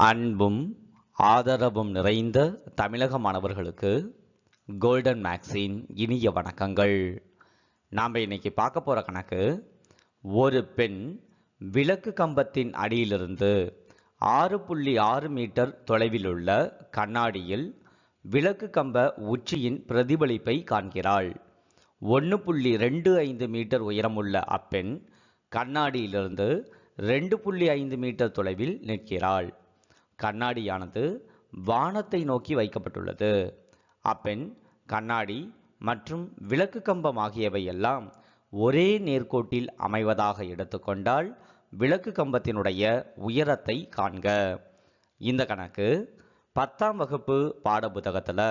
அன்பும் ஆதரவும் நிறைந்த தமிழக மாணவர்களுக்கு கோல்டன் மேக்ஸின் இனிய வணக்கங்கள் நாம் இன்னைக்கு பார்க்க போகிற கணக்கு ஒரு பெண் விளக்கு கம்பத்தின் அடியிலிருந்து ஆறு புள்ளி ஆறு மீட்டர் தொலைவில் உள்ள கண்ணாடியில் விளக்கு கம்ப உச்சியின் பிரதிபலிப்பை காண்கிறாள் ஒன்று புள்ளி ரெண்டு ஐந்து மீட்டர் உயரமுள்ள அப்பெண் கண்ணாடியிலிருந்து ரெண்டு புள்ளி ஐந்து மீட்டர் தொலைவில் நிற்கிறாள் கண்ணாடியானது வானத்தை நோக்கி வைக்கப்பட்டுள்ளது அப்பெண் கண்ணாடி மற்றும் விளக்கு கம்பம் ஆகியவை எல்லாம் ஒரே நேர்கோட்டில் அமைவதாக எடுத்துக்கொண்டால் விளக்கு கம்பத்தினுடைய உயரத்தை காண்க இந்த கணக்கு பத்தாம் வகுப்பு பாடப்புத்தகத்தில்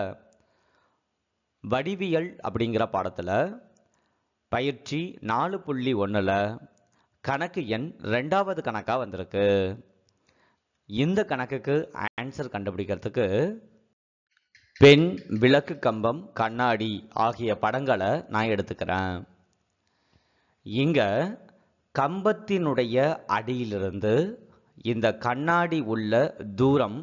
வடிவியல் அப்படிங்கிற பாடத்தில் பயிற்சி நாலு புள்ளி ஒன்றில் கணக்கு எண் ரெண்டாவது கணக்காக வந்திருக்கு இந்த கணக்குக்கு ஆன்சர் கண்டுபிடிக்கிறதுக்கு பெண் விளக்கு கம்பம் கண்ணாடி ஆகிய படங்களை நான் எடுத்துக்கிறேன் இங்க கம்பத்தினுடைய அடியிலிருந்து இந்த கண்ணாடி உள்ள தூரம்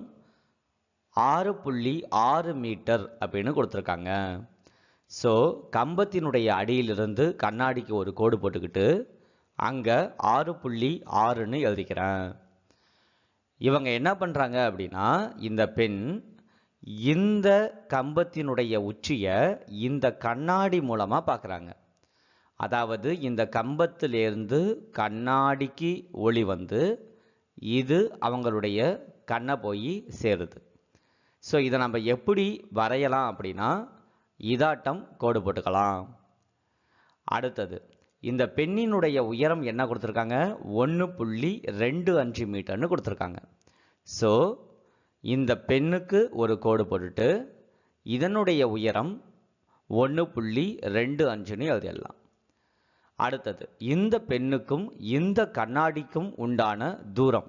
ஆறு புள்ளி ஆறு மீட்டர் அப்படின்னு கொடுத்துருக்காங்க ஸோ கம்பத்தினுடைய அடியிலிருந்து கண்ணாடிக்கு ஒரு கோடு போட்டுக்கிட்டு அங்கே ஆறு புள்ளி ஆறுன்னு எழுதிக்கிறேன் இவங்க என்ன பண்ணுறாங்க அப்படின்னா இந்த பெண் இந்த கம்பத்தினுடைய உச்சியை இந்த கண்ணாடி மூலமாக பார்க்குறாங்க அதாவது இந்த கம்பத்திலேருந்து கண்ணாடிக்கு ஒளி வந்து இது அவங்களுடைய கண்ணை போய் சேருது ஸோ இதை நம்ம எப்படி வரையலாம் அப்படின்னா இதாட்டம் கோடு போட்டுக்கலாம் அடுத்தது இந்த பெண்ணினுடைய உயரம் என்ன கொடுத்துருக்காங்க ஒன்று புள்ளி ரெண்டு அஞ்சு மீட்டர்னு கொடுத்துருக்காங்க ஸோ இந்த பெண்ணுக்கு ஒரு கோடு போட்டுட்டு இதனுடைய உயரம் ஒன்று புள்ளி ரெண்டு அஞ்சுன்னு எழுதிடலாம் அடுத்தது இந்த பெண்ணுக்கும் இந்த கண்ணாடிக்கும் உண்டான தூரம்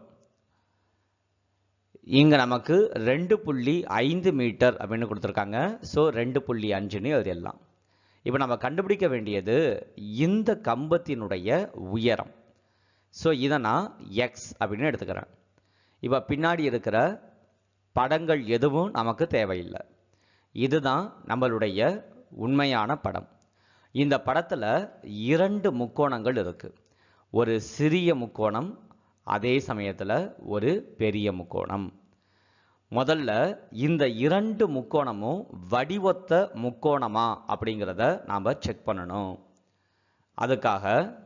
இங்க நமக்கு ரெண்டு புள்ளி ஐந்து மீட்டர் அப்படின்னு கொடுத்துருக்காங்க ஸோ ரெண்டு புள்ளி அஞ்சுன்னு எழுதிடலாம் இப்போ நம்ம கண்டுபிடிக்க வேண்டியது இந்த கம்பத்தினுடைய உயரம் ஸோ இதை நான் எக்ஸ் அப்படின்னு எடுத்துக்கிறேன் இப்போ பின்னாடி இருக்கிற படங்கள் எதுவும் நமக்கு தேவையில்லை இதுதான் நம்மளுடைய உண்மையான படம் இந்த படத்தில் இரண்டு முக்கோணங்கள் இருக்கு ஒரு சிறிய முக்கோணம் அதே சமயத்தில் ஒரு பெரிய முக்கோணம் முதல்ல இந்த இரண்டு முக்கோணமும் வடிவொத்த முக்கோணமா அப்படிங்கிறத நாம் செக் பண்ணணும் அதுக்காக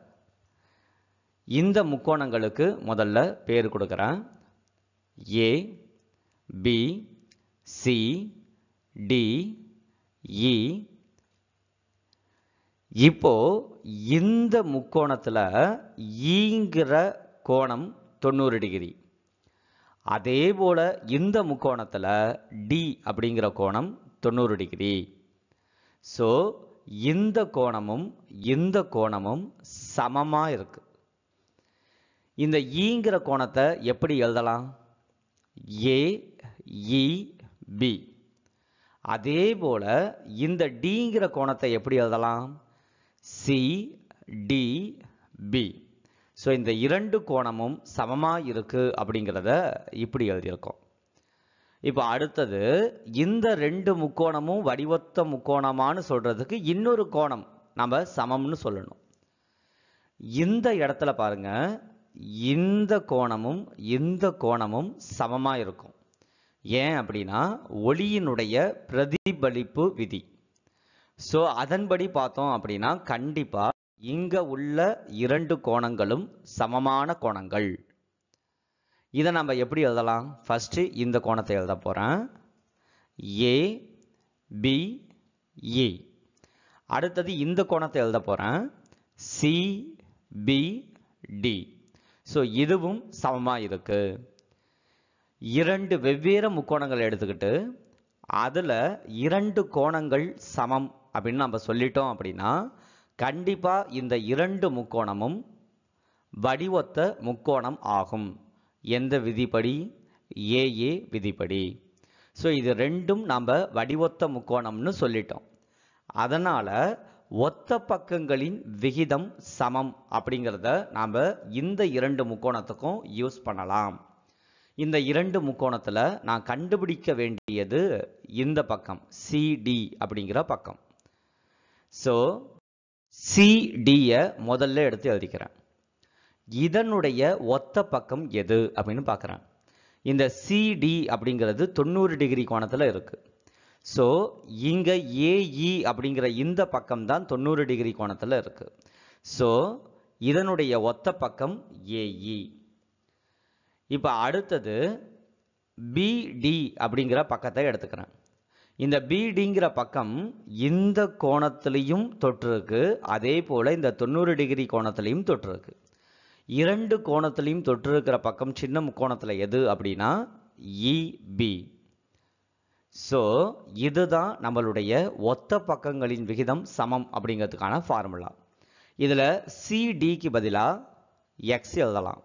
இந்த முக்கோணங்களுக்கு முதல்ல பேர் கொடுக்குறேன் A B C D E இப்போ இந்த முக்கோணத்தில் ஈங்கிற கோணம் தொண்ணூறு டிகிரி அதே போல இந்த முக்கோணத்தில் டி அப்படிங்கிற கோணம் தொண்ணூறு டிகிரி ஸோ இந்த கோணமும் இந்த கோணமும் சமமாக இருக்கு இந்த ஈங்கிற கோணத்தை எப்படி எழுதலாம் ஏ இ பி அதே போல இந்த டிங்கிற கோணத்தை எப்படி எழுதலாம் சி டி பி ஸோ இந்த இரண்டு கோணமும் சமமாக இருக்கு அப்படிங்கிறத இப்படி எழுதியிருக்கோம் இப்போ அடுத்தது இந்த ரெண்டு முக்கோணமும் வடிவொத்த முக்கோணமான்னு சொல்றதுக்கு இன்னொரு கோணம் நம்ம சமம்னு சொல்லணும் இந்த இடத்துல பாருங்க இந்த கோணமும் இந்த கோணமும் சமமாக இருக்கும் ஏன் அப்படின்னா ஒளியினுடைய பிரதிபலிப்பு விதி ஸோ அதன்படி பார்த்தோம் அப்படின்னா கண்டிப்பா இங்க உள்ள இரண்டு கோணங்களும் சமமான கோணங்கள் இதை நம்ம எப்படி எழுதலாம் ஃபர்ஸ்ட் இந்த கோணத்தை எழுத போறேன் ஏ பி ஏ அடுத்தது இந்த கோணத்தை எழுத போறேன் சி பி டி ஸோ இதுவும் சமமா இருக்கு இரண்டு வெவ்வேறு முக்கோணங்கள் எடுத்துக்கிட்டு அதுல இரண்டு கோணங்கள் சமம் அப்படின்னு நம்ம சொல்லிட்டோம் அப்படின்னா கண்டிப்பா இந்த இரண்டு முக்கோணமும் வடிவொத்த முக்கோணம் ஆகும் எந்த விதிப்படி ஏஏ விதிப்படி ஸோ இது ரெண்டும் நம்ம வடிவொத்த முக்கோணம்னு சொல்லிட்டோம் அதனால ஒத்த பக்கங்களின் விகிதம் சமம் அப்படிங்கிறத நாம் இந்த இரண்டு முக்கோணத்துக்கும் யூஸ் பண்ணலாம் இந்த இரண்டு முக்கோணத்தில் நான் கண்டுபிடிக்க வேண்டியது இந்த பக்கம் சிடி அப்படிங்கிற பக்கம் ஸோ சிடியை முதல்ல எடுத்து எழுதிக்கிறேன் இதனுடைய ஒத்த பக்கம் எது அப்படின்னு பார்க்குறேன் இந்த சிடி அப்படிங்கிறது தொண்ணூறு டிகிரி கோணத்தில் இருக்கு ஸோ இங்கே ஏஇ அப்படிங்கிற இந்த பக்கம் தான் தொண்ணூறு டிகிரி கோணத்தில் இருக்கு ஸோ இதனுடைய ஒத்த பக்கம் ஏஇ இப்போ அடுத்தது பிடி அப்படிங்கிற பக்கத்தை எடுத்துக்கிறேன் இந்த பிடிங்கிற பக்கம் இந்த கோணத்திலையும் தொற்றுருக்கு அதே போல் இந்த தொண்ணூறு டிகிரி கோணத்திலையும் தொற்றுருக்கு இரண்டு கோணத்திலையும் தொற்றிருக்கிற பக்கம் சின்ன முக்கோணத்தில் எது அப்படின்னா இபி ஸோ இதுதான் நம்மளுடைய ஒத்த பக்கங்களின் விகிதம் சமம் அப்படிங்கிறதுக்கான ஃபார்முலா இதில் சிடிக்கு பதிலாக எக்ஸ் எழுதலாம்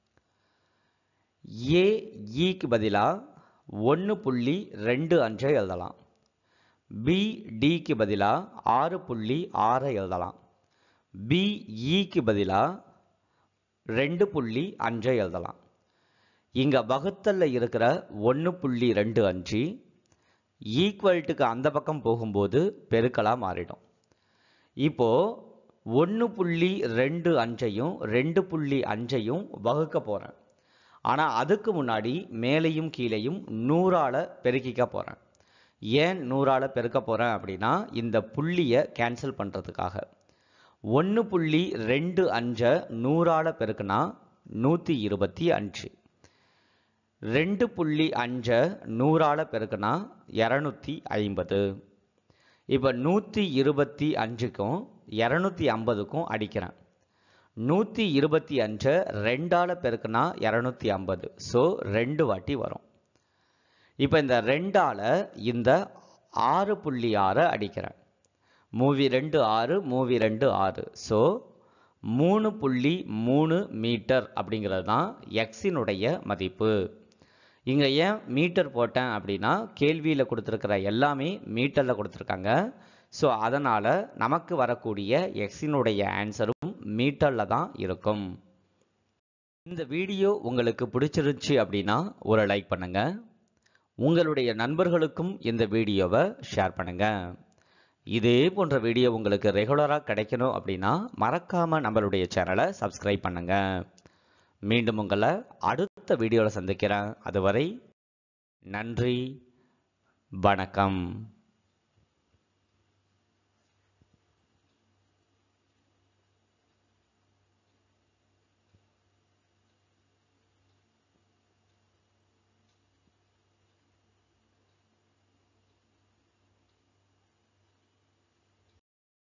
ஏஇக்கு பதிலாக ஒன்று புள்ளி ரெண்டு அஞ்சை எழுதலாம் பிடிக்கு பதிலாக ஆறு புள்ளி ஆறை எழுதலாம் பிஇக்கு பதிலாக ரெண்டு புள்ளி அஞ்சை எழுதலாம் இங்கே வகுத்தல்ல இருக்கிற ஒன்று புள்ளி ரெண்டு அஞ்சு ஈக்குவல்ட்டுக்கு அந்த பக்கம் போகும்போது பெருக்கலாக மாறிடும் இப்போ ஒன்று புள்ளி ரெண்டு அஞ்சையும் ரெண்டு புள்ளி அஞ்சையும் வகுக்க போகிறேன் ஆனால் அதுக்கு முன்னாடி மேலேயும் கீழேயும் நூறால் பெருக்கிக்க போகிறேன் ஏன் நூறால் பெருக்க போகிறேன் அப்படின்னா இந்த புள்ளியை கேன்சல் பண்ணுறதுக்காக ஒன்று புள்ளி ரெண்டு அஞ்சை நூறால் பெருக்குனா நூற்றி இருபத்தி அஞ்சு ரெண்டு புள்ளி அஞ்சை நூறால் பெருக்குனா இரநூத்தி ஐம்பது இப்போ நூற்றி இருபத்தி அஞ்சுக்கும் இரநூத்தி ஐம்பதுக்கும் அடிக்கிறேன் நூற்றி இருபத்தி அஞ்சை ரெண்டால் பெருக்குனா இரநூத்தி ஐம்பது ஸோ ரெண்டு வாட்டி வரும் இப்போ இந்த ரெண்டால் இந்த ஆறு புள்ளி ஆறை அடிக்கிறேன் மூவி ரெண்டு ஆறு மூவி ரெண்டு ஆறு ஸோ மூணு புள்ளி மூணு மீட்டர் அப்படிங்கிறது தான் எக்ஸினுடைய மதிப்பு இங்கே ஏன் மீட்டர் போட்டேன் அப்படின்னா கேள்வியில் கொடுத்துருக்கிற எல்லாமே மீட்டரில் கொடுத்துருக்காங்க ஸோ அதனால் நமக்கு வரக்கூடிய எக்ஸினுடைய ஆன்சரும் மீட்டரில் தான் இருக்கும் இந்த வீடியோ உங்களுக்கு பிடிச்சிருந்துச்சு அப்படின்னா ஒரு லைக் பண்ணுங்க உங்களுடைய நண்பர்களுக்கும் இந்த வீடியோவை ஷேர் பண்ணுங்க இதே போன்ற வீடியோ உங்களுக்கு ரெகுலராக கிடைக்கணும் அப்படின்னா மறக்காம நம்மளுடைய சேனலை சப்ஸ்கிரைப் பண்ணுங்க மீண்டும் உங்களை அடுத்த வீடியோவில் சந்திக்கிறேன் அதுவரை நன்றி வணக்கம்